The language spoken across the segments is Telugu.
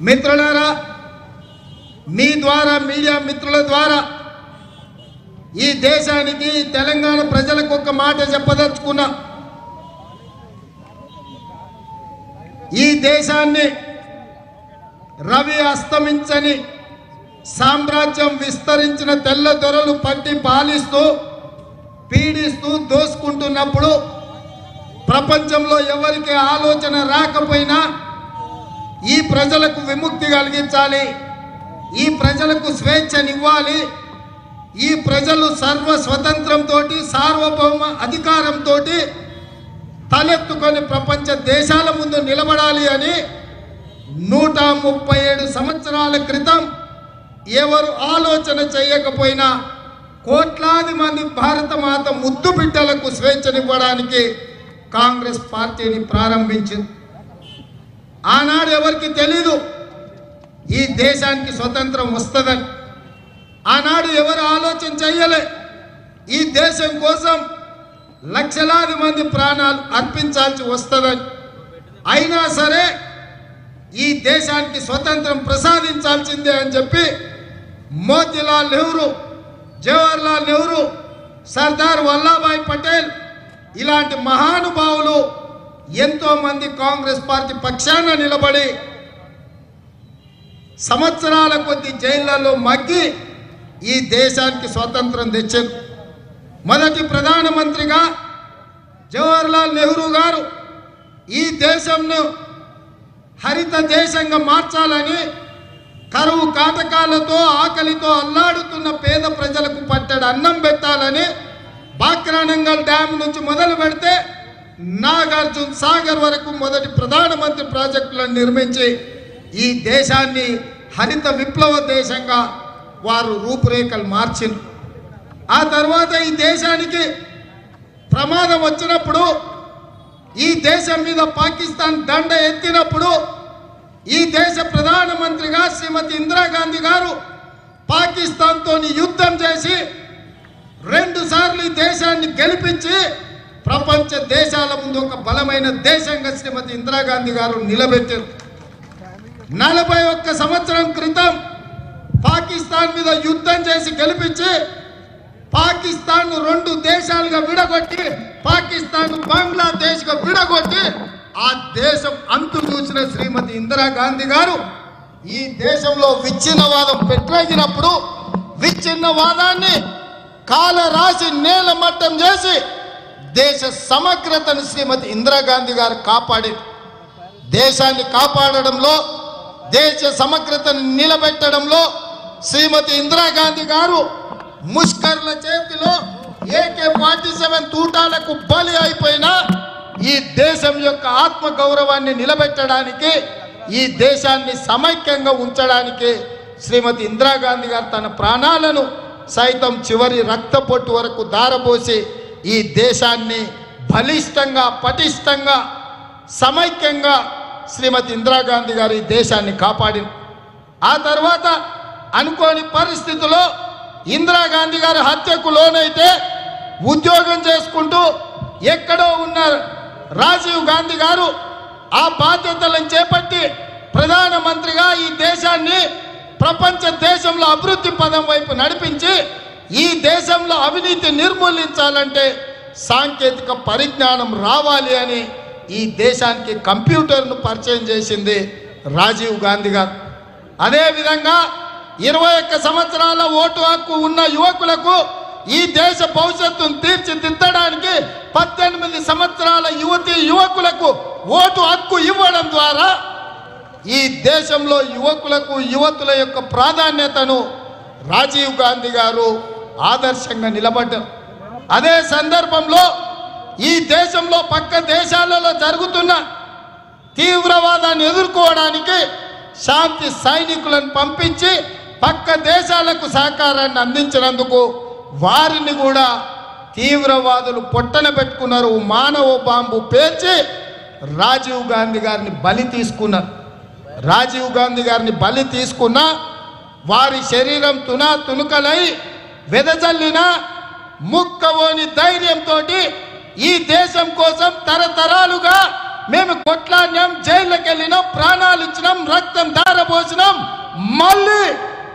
మిత్రులారా మీ ద్వారా మీడియా మిత్రుల ద్వారా ఈ దేశానికి తెలంగాణ ప్రజలకు ఒక మాట చెప్పదలుచుకున్నా ఈ దేశాన్ని రవి అస్తమించని సామ్రాజ్యం విస్తరించిన తెల్ల దొరలు పట్టి పాలిస్తూ పీడిస్తూ దోసుకుంటున్నప్పుడు ప్రపంచంలో ఎవరికి ఆలోచన రాకపోయినా ఈ ప్రజలకు విముక్తి కలిగించాలి ఈ ప్రజలకు స్వేచ్ఛనివ్వాలి ఈ ప్రజలు సర్వ స్వతంత్రంతో సార్వభౌమ అధికారంతో తలెత్తుకొని ప్రపంచ దేశాల ముందు నిలబడాలి అని నూట ముప్పై ఏడు సంవత్సరాల క్రితం ఎవరు ఆలోచన చేయకపోయినా కోట్లాది మంది భారత మాత ముద్దు బిడ్డలకు స్వేచ్ఛనివ్వడానికి కాంగ్రెస్ పార్టీని ప్రారంభించింది ఆనాడు ఎవరికి తెలీదు ఈ దేశానికి స్వతంత్రం వస్తుందని ఆనాడు ఎవరు ఆలోచన చెయ్యలే ఈ దేశం కోసం లక్షలాది మంది ప్రాణాలు అర్పించాల్సి వస్తుందని అయినా సరే ఈ దేశానికి స్వతంత్రం ప్రసాదించాల్సిందే అని చెప్పి మోతీలాల్ నెహ్రూ జవహర్లాల్ నెహ్రూ సర్దార్ వల్లభాయ్ పటేల్ ఇలాంటి మహానుభావులు ఎంతో మంది కాంగ్రెస్ పార్టీ పక్షాన నిలబడి సంవత్సరాల కొద్ది జైళ్లలో మగ్గి ఈ దేశానికి స్వతంత్రం తెచ్చారు మొదటి ప్రధానమంత్రిగా జవహర్లాల్ నెహ్రూ గారు ఈ దేశంను హరిత దేశంగా మార్చాలని కరువు కాటకాలతో ఆకలితో అల్లాడుతున్న పేద ప్రజలకు పట్టడి అన్నం పెట్టాలని బాక్రానంగల్ డ్యామ్ నుంచి మొదలు పెడితే నాగార్జున సాగర్ వరకు మొదటి ప్రధానమంత్రి ప్రాజెక్టులను నిర్మించి ఈ దేశాన్ని హరిత విప్లవ దేశంగా వారు రూపురేఖలు మార్చింది ఆ తర్వాత ఈ దేశానికి ప్రమాదం వచ్చినప్పుడు ఈ దేశం మీద పాకిస్తాన్ దండ ఎత్తినప్పుడు ఈ దేశ ప్రధానమంత్రిగా శ్రీమతి ఇందిరాగాంధీ గారు పాకిస్తాన్తో యుద్ధం చేసి రెండు సార్లు ఈ దేశాన్ని గెలిపించి ప్రపంచ దేశాల ముందు ఒక బలమైన దేశంగా శ్రీమతి ఇందిరాగాంధీ గారు నిలబెట్టారు నలభై ఒక్క సంవత్సరం క్రితం పాకిస్తాన్ మీద యుద్ధం చేసి గెలిపించి పాకిస్తాన్ రెండు దేశాలుగా విడగొట్టి పాకిస్తాన్ బంగ్లాదేశ్గా విడగొట్టి ఆ దేశం అంతు చూసిన శ్రీమతి ఇందిరాగాంధీ గారు ఈ దేశంలో విచ్ఛిన్నవాదం పెట్టగినప్పుడు విచ్ఛిన్నవాదాన్ని కాల రాసి నేల మట్టం చేసి దేశ సమగ్రతను శ్రీమతి ఇందిరాగాంధీ గారు కాపాడి దేశాన్ని కాపాడడంలో దేశ సమగ్రతను నిలబెట్టడంలో శ్రీమతి ఇందిరాగాంధీ గారు ముష్కర్ల చేతిలో ఏకే ఫార్టీ సెవెన్ తూటాలకు బలి అయిపోయినా ఈ దేశం యొక్క ఆత్మ గౌరవాన్ని నిలబెట్టడానికి ఈ దేశాన్ని సమైక్యంగా ఉంచడానికి శ్రీమతి ఇందిరాగాంధీ గారు తన ప్రాణాలను సైతం చివరి రక్తపొట్టు వరకు దారబోసి ఈ దేశాన్ని బలిష్టంగా పటిష్టంగా సమైక్యంగా శ్రీమతి ఇందిరాగాంధీ గారు ఈ దేశాన్ని కాపాడింది ఆ తర్వాత అనుకోని పరిస్థితిలో ఇందిరాగాంధీ గారి హత్యకు లోనైతే ఉద్యోగం చేసుకుంటూ ఎక్కడో ఉన్న రాజీవ్ గాంధీ గారు ఆ బాధ్యతలను చేపట్టి ప్రధానమంత్రిగా ఈ దేశాన్ని ప్రపంచ దేశంలో అభివృద్ధి పదం వైపు నడిపించి ఈ దేశంలో అవినీతి నిర్మూలించాలంటే సాంకేతిక పరిజ్ఞానం రావాలి అని ఈ దేశానికి కంప్యూటర్ను పరిచయం చేసింది రాజీవ్ గాంధీ గారు అదేవిధంగా ఇరవై ఒక్క సంవత్సరాల ఓటు హక్కు ఉన్న యువకులకు ఈ దేశ భవిష్యత్తును తీర్చిదిద్దడానికి పద్దెనిమిది సంవత్సరాల యువతి యువకులకు ఓటు హక్కు ఇవ్వడం ద్వారా ఈ దేశంలో యువకులకు యువతుల యొక్క ప్రాధాన్యతను రాజీవ్ గాంధీ గారు ఆదర్శంగా నిలబడ్డారు అదే సందర్భంలో ఈ దేశంలో పక్క దేశాలలో జరుగుతున్న తీవ్రవాదాన్ని ఎదుర్కోవడానికి శాంతి సైనికులను పంపించి పక్క దేశాలకు సహకారాన్ని అందించినందుకు వారిని కూడా తీవ్రవాదులు పొట్టన పెట్టుకున్నారు మానవ బాంబు పేర్చి రాజీవ్ గాంధీ గారిని బలి తీసుకున్నారు రాజీవ్ గాంధీ గారిని బలి తీసుకున్న వారి శరీరం తునా తునుకలై వెదజల్లిన ముక్కవోని ధైర్యంతో ఈ దేశం కోసం తరతరాలుగా మేము కొట్లాడినాం జైళ్ళకి వెళ్ళినాం ప్రాణాలు ఇచ్చినాం రక్తం దారపోసినాం మళ్ళీ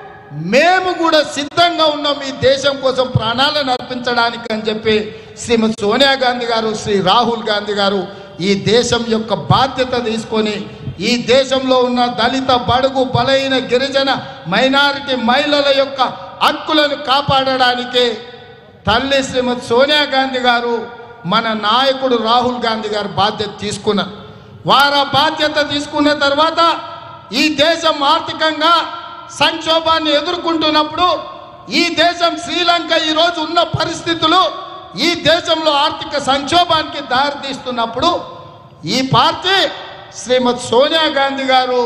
మేము కూడా సిద్ధంగా ఉన్నాం ఈ దేశం కోసం ప్రాణాలను అర్పించడానికి అని చెప్పి శ్రీమతి సోనియా గాంధీ గారు శ్రీ రాహుల్ గాంధీ గారు ఈ దేశం యొక్క బాధ్యత తీసుకొని ఈ దేశంలో ఉన్న దళిత బడుగు బలైన గిరిజన మైనారిటీ మహిళల యొక్క హక్కులను కాపాడడానికి తల్లి శ్రీమతి సోనియా గాంధీ గారు మన నాయకుడు రాహుల్ గాంధీ గారు బాధ్యత తీసుకున్నారు వారు ఆ బాధ్యత తీసుకున్న తర్వాత ఈ దేశం ఆర్థికంగా సంక్షోభాన్ని ఎదుర్కొంటున్నప్పుడు ఈ దేశం శ్రీలంక ఈరోజు ఉన్న పరిస్థితులు ఈ దేశంలో ఆర్థిక సంక్షోభానికి దారితీస్తున్నప్పుడు ఈ పార్టీ శ్రీమతి సోనియా గాంధీ గారు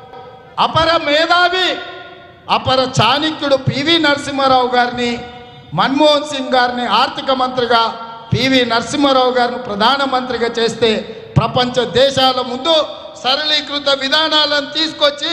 అపర మేధావి అపర చాణక్యుడు పివి నరసింహారావు గారిని మన్మోహన్ సింగ్ గారిని ఆర్థిక మంత్రిగా పివి నరసింహారావు గారిని ప్రధానమంత్రిగా చేస్తే ప్రపంచ దేశాల ముందు సరళీకృత విధానాలను తీసుకొచ్చి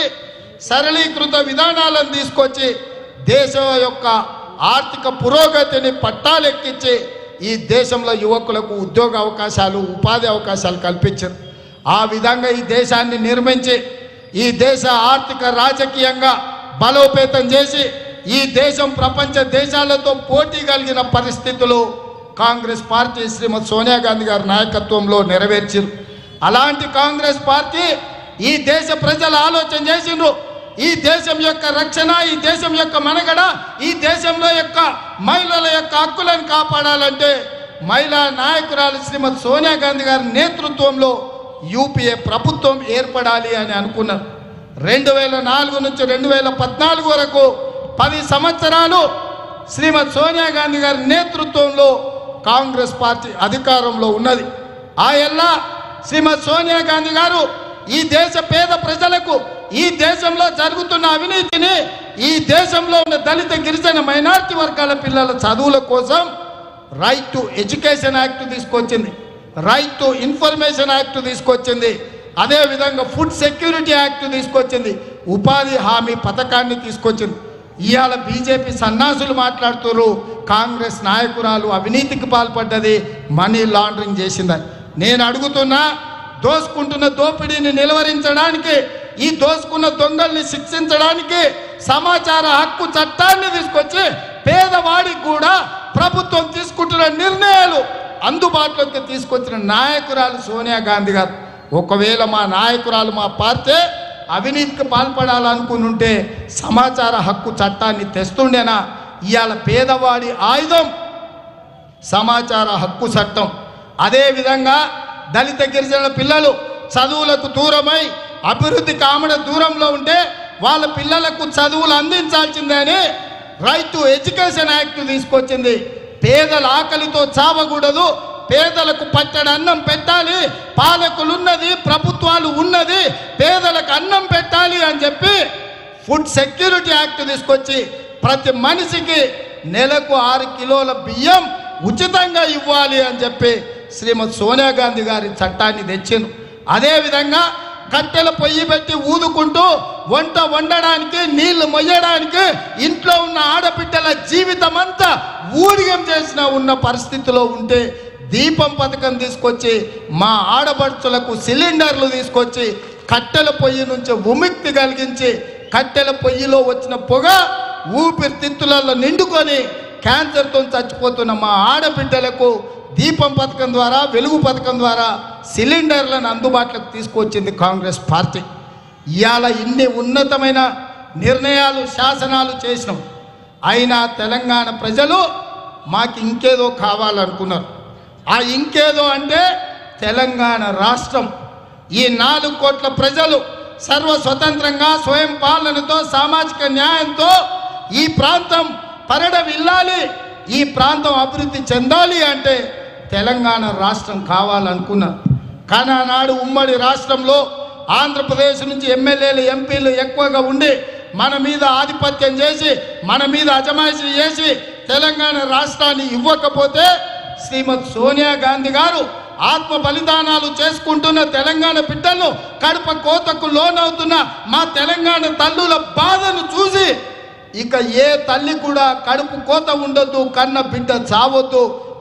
సరళీకృత విధానాలను తీసుకొచ్చి దేశం యొక్క ఆర్థిక పురోగతిని పట్టాలెక్కించి ఈ దేశంలో యువకులకు ఉద్యోగ అవకాశాలు ఉపాధి అవకాశాలు కల్పించారు ఆ విధంగా ఈ దేశాన్ని నిర్మించి ఈ దేశ ఆర్థిక రాజకీయంగా బలోపేతం చేసి ఈ దేశం ప్రపంచ దేశాలతో పోటీ కలిగిన పరిస్థితులు కాంగ్రెస్ పార్టీ శ్రీమతి సోనియా గాంధీ గారి నాయకత్వంలో నెరవేర్చారు అలాంటి కాంగ్రెస్ పార్టీ ఈ దేశ ప్రజలు ఆలోచన చేసిండ్రు ఈ దేశం యొక్క రక్షణ ఈ దేశం యొక్క మనగడ ఈ దేశంలో యొక్క మహిళల యొక్క హక్కులను కాపాడాలంటే మహిళా నాయకురాలు శ్రీమతి సోనియా గాంధీ గారి నేతృత్వంలో యూపీఏ ప్రభుత్వం ఏర్పడాలి అని అనుకున్నారు రెండు వేల నాలుగు నుంచి రెండు వేల పద్నాలుగు వరకు పది సంవత్సరాలు శ్రీమతి సోనియా గాంధీ గారి నేతృత్వంలో కాంగ్రెస్ పార్టీ అధికారంలో ఉన్నది ఆ ఎల్లా శ్రీమతి సోనియా గాంధీ గారు ఈ దేశ పేద ప్రజలకు ఈ దేశంలో జరుగుతున్న అవినీతిని ఈ దేశంలో ఉన్న దళిత గిరిజన మైనారిటీ వర్గాల పిల్లల చదువుల కోసం రైట్ టు ఎడ్యుకేషన్ యాక్ట్ తీసుకొచ్చింది రైట్ టు ఇన్ఫర్మేషన్ యాక్ట్ తీసుకొచ్చింది అదే విధంగా ఫుడ్ సెక్యూరిటీ యాక్ట్ తీసుకొచ్చింది ఉపాధి హామీ పథకాన్ని తీసుకొచ్చింది ఇవాళ బీజేపీ సన్నాసులు మాట్లాడుతున్నారు కాంగ్రెస్ నాయకురాలు అవినీతికి పాల్పడ్డది మనీ లాండరింగ్ చేసిందని నేను అడుగుతున్నా దోసుకుంటున్న దోపిడీని నిలువరించడానికి ఈ దోసుకున్న దొంగల్ని శిక్షించడానికి సమాచార హక్కు చట్టాన్ని తీసుకొచ్చి పేదవాడికి కూడా ప్రభుత్వం తీసుకుంటున్న నిర్ణయాలు అందుబాటులోకి తీసుకొచ్చిన నాయకురాలు సోనియా గాంధీ గారు ఒకవేళ మా నాయకురాలు మా పార్టీ అవినీతికి పాల్పడాలనుకుని ఉంటే సమాచార హక్కు చట్టాన్ని తెస్తుండేనా ఇవాళ పేదవాడి ఆయుధం సమాచార హక్కు చట్టం అదేవిధంగా దళిత గిరిజనుల పిల్లలు చదువులకు దూరమై అభివృద్ధి కామడ దూరంలో ఉంటే వాళ్ళ పిల్లలకు చదువులు అందించాల్సిందే అని రైట్ టు ఎడ్యుకేషన్ యాక్ట్ తీసుకొచ్చింది పేదల ఆకలితో చావకూడదు పేదలకు పచ్చడి అన్నం పెట్టాలి పాలకులు ఉన్నది ప్రభుత్వాలు ఉన్నది పేదలకు అన్నం పెట్టాలి అని చెప్పి ఫుడ్ సెక్యూరిటీ యాక్ట్ తీసుకొచ్చి ప్రతి మనిషికి నెలకు ఆరు కిలోల బియ్యం ఉచితంగా ఇవ్వాలి అని చెప్పి శ్రీమతి సోనియా గాంధీ గారి చట్టాన్ని తెచ్చిండు అదేవిధంగా కట్టెల పొయ్యి పెట్టి ఊదుకుంటూ వంట వండడానికి నీళ్లు మొయ్యడానికి ఇంట్లో ఉన్న ఆడబిడ్డల జీవితం అంతా ఊడిగం చేసిన ఉన్న పరిస్థితిలో ఉంటే దీపం పథకం తీసుకొచ్చి మా ఆడపడుచులకు సిలిండర్లు తీసుకొచ్చి కట్టెల పొయ్యి నుంచి విముక్తి కలిగించి కట్టెల పొయ్యిలో వచ్చిన పొగ ఊపిరితిత్తులలో నిండుకొని క్యాన్సర్తో చచ్చిపోతున్న మా ఆడబిడ్డలకు దీపం పథకం ద్వారా వెలుగు పథకం ద్వారా సిలిండర్లను అందుబాటులోకి తీసుకొచ్చింది కాంగ్రెస్ పార్టీ ఇవాళ ఇన్ని ఉన్నతమైన నిర్ణయాలు శాసనాలు చేసినాం అయినా తెలంగాణ ప్రజలు మాకు ఇంకేదో కావాలనుకున్నారు ఆ ఇంకేదో అంటే తెలంగాణ రాష్ట్రం ఈ నాలుగు కోట్ల ప్రజలు సర్వ స్వతంత్రంగా స్వయం పాలనతో సామాజిక న్యాయంతో ఈ ప్రాంతం పరిడవిల్లాలి ఈ ప్రాంతం అభివృద్ధి చెందాలి అంటే తెలంగాణ రాష్ట్రం కావాలనుకున్నారు కానీ ఆనాడు ఉమ్మడి రాష్ట్రంలో ఆంధ్రప్రదేశ్ నుంచి ఎమ్మెల్యేలు ఎంపీలు ఎక్కువగా ఉండి మన మీద ఆధిపత్యం చేసి మన మీద అజమాయిషీ చేసి తెలంగాణ రాష్ట్రాన్ని ఇవ్వకపోతే శ్రీమతి సోనియా గాంధీ గారు ఆత్మ బలిదానాలు చేసుకుంటున్న తెలంగాణ బిడ్డలు కడప కోతకు లోనవుతున్న మా తెలంగాణ తల్లుల బాధను చూసి ఇక ఏ తల్లి కూడా కడుపు కోత ఉండొద్దు కన్న బిడ్డ చావొద్దు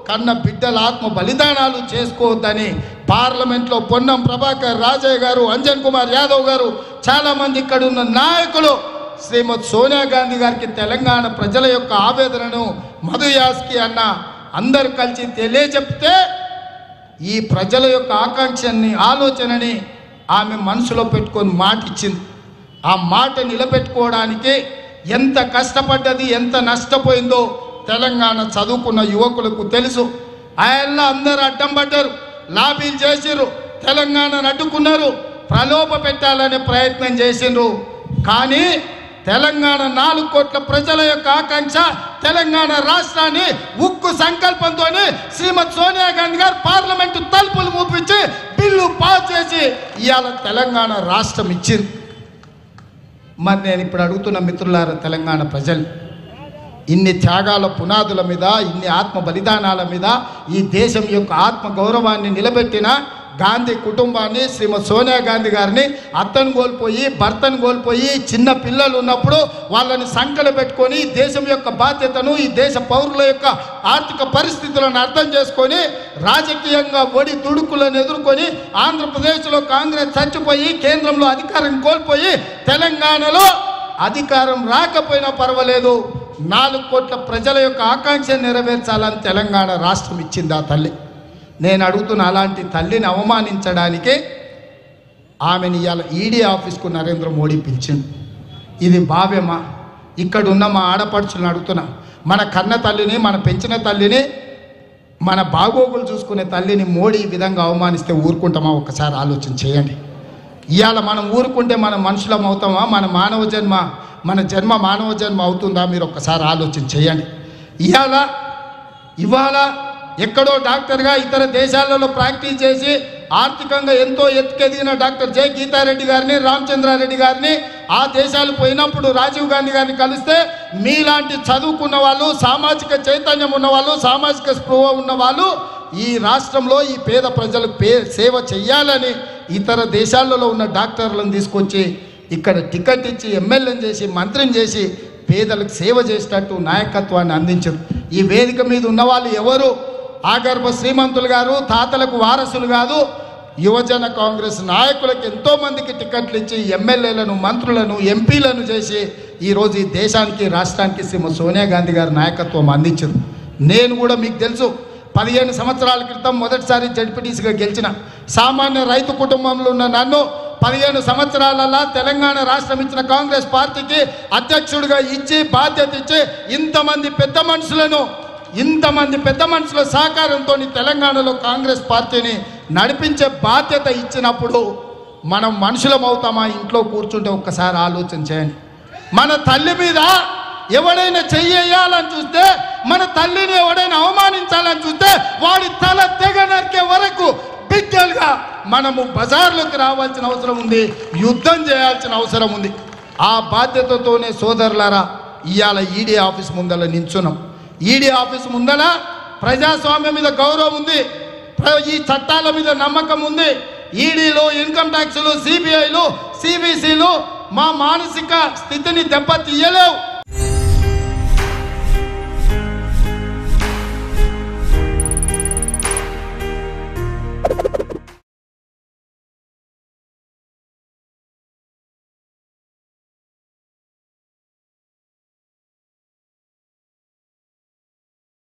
కన్న బిడ్డల ఆత్మ బలిదానాలు చేసుకోవద్దని పార్లమెంట్లో పొన్నం ప్రభాకర్ రాజయ్య గారు అంజన్ కుమార్ యాదవ్ గారు చాలా మంది ఇక్కడ ఉన్న నాయకులు శ్రీమతి సోనియా గాంధీ గారికి తెలంగాణ ప్రజల యొక్క ఆవేదనను మధు యాస్కి అన్న అందరూ కలిసి తెలియజెప్తే ఈ ప్రజల యొక్క ఆకాంక్షని ఆలోచనని ఆమె మనసులో పెట్టుకొని మాట ఇచ్చింది ఆ మాట నిలబెట్టుకోవడానికి ఎంత కష్టపడ్డది ఎంత నష్టపోయిందో తెలంగాణ చదువుకున్న యువకులకు తెలుసు ఆయనలో అందరూ అడ్డం పడ్డారు లాబీలు చేసిర్రు తెలంగాణను అడ్డుకున్నారు ప్రలోభ పెట్టాలనే ప్రయత్నం చేసిండ్రు కానీ తెలంగాణ నాలుగు కోట్ల ప్రజల యొక్క ఆకాంక్ష తెలంగాణ రాష్ట్రాన్ని ఉక్కు సంకల్పంతో శ్రీమతి సోనియా గాంధీ గారు పార్లమెంటు తలుపులు మూపించి బిల్లు పాస్ చేసి ఇవాళ తెలంగాణ రాష్ట్రం ఇచ్చింది మరి నేను ఇప్పుడు అడుగుతున్న మిత్రులారా తెలంగాణ ప్రజలు ఇన్ని త్యాగాల పునాదుల మీద ఇన్ని ఆత్మ బలిదానాల మీద ఈ దేశం యొక్క ఆత్మ గౌరవాన్ని నిలబెట్టిన గాంధీ కుటుంబాన్ని శ్రీమతి సోనియా గాంధీ గారిని అత్తను కోల్పోయి భర్తను కోల్పోయి చిన్న పిల్లలు ఉన్నప్పుడు వాళ్ళని సంకట పెట్టుకొని ఈ దేశం యొక్క బాధ్యతను ఈ దేశ పౌరుల యొక్క ఆర్థిక పరిస్థితులను అర్థం చేసుకొని రాజకీయంగా ఒడి దుడుకులను ఎదుర్కొని ఆంధ్రప్రదేశ్లో కాంగ్రెస్ చచ్చిపోయి కేంద్రంలో అధికారం కోల్పోయి తెలంగాణలో అధికారం రాకపోయినా పర్వాలేదు నాలుగు కోట్ల ప్రజల యొక్క ఆకాంక్ష నెరవేర్చాలని తెలంగాణ రాష్ట్రం ఇచ్చింది ఆ తల్లి నేను అడుగుతున్న అలాంటి తల్లిని అవమానించడానికి ఆమెని ఇవాళ ఈడీ ఆఫీస్కు నరేంద్ర మోడీ పిలిచిండు ఇది భావ్యమా ఇక్కడ ఉన్న మా ఆడపడుచులను అడుగుతున్నా మన కన్న తల్లిని మన పెంచిన తల్లిని మన బాగోగులు చూసుకునే తల్లిని మోడీ ఈ విధంగా అవమానిస్తే ఊరుకుంటామా ఒకసారి ఆలోచన చేయండి ఇవాళ మనం ఊరుకుంటే మనం మనుషులం అవుతామా మన మానవ జన్మ మన జన్మ మానవ జన్మ అవుతుందా మీరు ఒక్కసారి ఆలోచన చేయండి ఇవాళ ఇవాళ ఎక్కడో డాక్టర్గా ఇతర దేశాలలో ప్రాక్టీస్ చేసి ఆర్థికంగా ఎంతో ఎత్తుకెదిగిన డాక్టర్ జె గీతారెడ్డి గారిని రామచంద్రారెడ్డి గారిని ఆ దేశాలు పోయినప్పుడు రాజీవ్ గాంధీ గారిని కలిస్తే మీలాంటి చదువుకున్న వాళ్ళు సామాజిక చైతన్యం ఉన్న వాళ్ళు సామాజిక స్పృహ ఉన్న వాళ్ళు ఈ రాష్ట్రంలో ఈ పేద ప్రజలకు పే సేవ చెయ్యాలని ఇతర దేశాలలో ఉన్న డాక్టర్లను తీసుకొచ్చి ఇక్కడ టికెట్ ఇచ్చి ఎమ్మెల్యేని చేసి మంత్రిని చేసి పేదలకు సేవ చేసేటట్టు నాయకత్వాన్ని అందించారు ఈ వేదిక మీద ఉన్న వాళ్ళు ఎవరు ఆగర్భ శ్రీమంతులు గారు తాతలకు వారసులు కాదు యువజన కాంగ్రెస్ నాయకులకు ఎంతో మందికి టికెట్లు ఇచ్చి ఎమ్మెల్యేలను మంత్రులను ఎంపీలను చేసి ఈరోజు ఈ దేశానికి రాష్ట్రానికి శ్రీమతి సోనియా గాంధీ గారి నాయకత్వం అందించారు నేను కూడా మీకు తెలుసు పదిహేను సంవత్సరాల క్రితం మొదటిసారి జడ్పీటీసీగా గెలిచిన సామాన్య రైతు కుటుంబంలో ఉన్న నన్ను పదిహేను సంవత్సరాలలో తెలంగాణ రాష్ట్రం ఇచ్చిన కాంగ్రెస్ పార్టీకి అధ్యక్షుడిగా ఇచ్చి బాధ్యత ఇచ్చి ఇంతమంది పెద్ద మనుషులను ఇంతమంది పెద్ద మనుషుల సహకారంతో తెలంగాణలో కాంగ్రెస్ పార్టీని నడిపించే బాధ్యత ఇచ్చినప్పుడు మనం మనుషులం అవుతామా ఇంట్లో కూర్చుంటే ఒక్కసారి ఆలోచన చేయండి మన తల్లి మీద ఎవడైనా చెయ్యాలని చూస్తే మన తల్లిని ఎవడైనా అవమానించాలని చూస్తే వాడి తల తెగ నరికే వరకు బిగ్గలుగా మనము బజార్లోకి రావాల్సిన అవసరం ఉంది యుద్ధం చేయాల్సిన అవసరం ఉంది ఆ బాధ్యతతోనే సోదరులారా ఇవాళ ఈడీ ఆఫీస్ ముందర నించున్నాం ఈడీ ఆఫీస్ ముందర ప్రజాస్వామ్యం మీద గౌరవం ఉంది ప్ర- ఈ చట్టాల మీద నమ్మకం ఉంది ఈడీలు ఇన్కమ్ ట్యాక్స్లు సిబిఐలు సిబిసిలు మా మానసిక స్థితిని దెబ్బతీయలేవు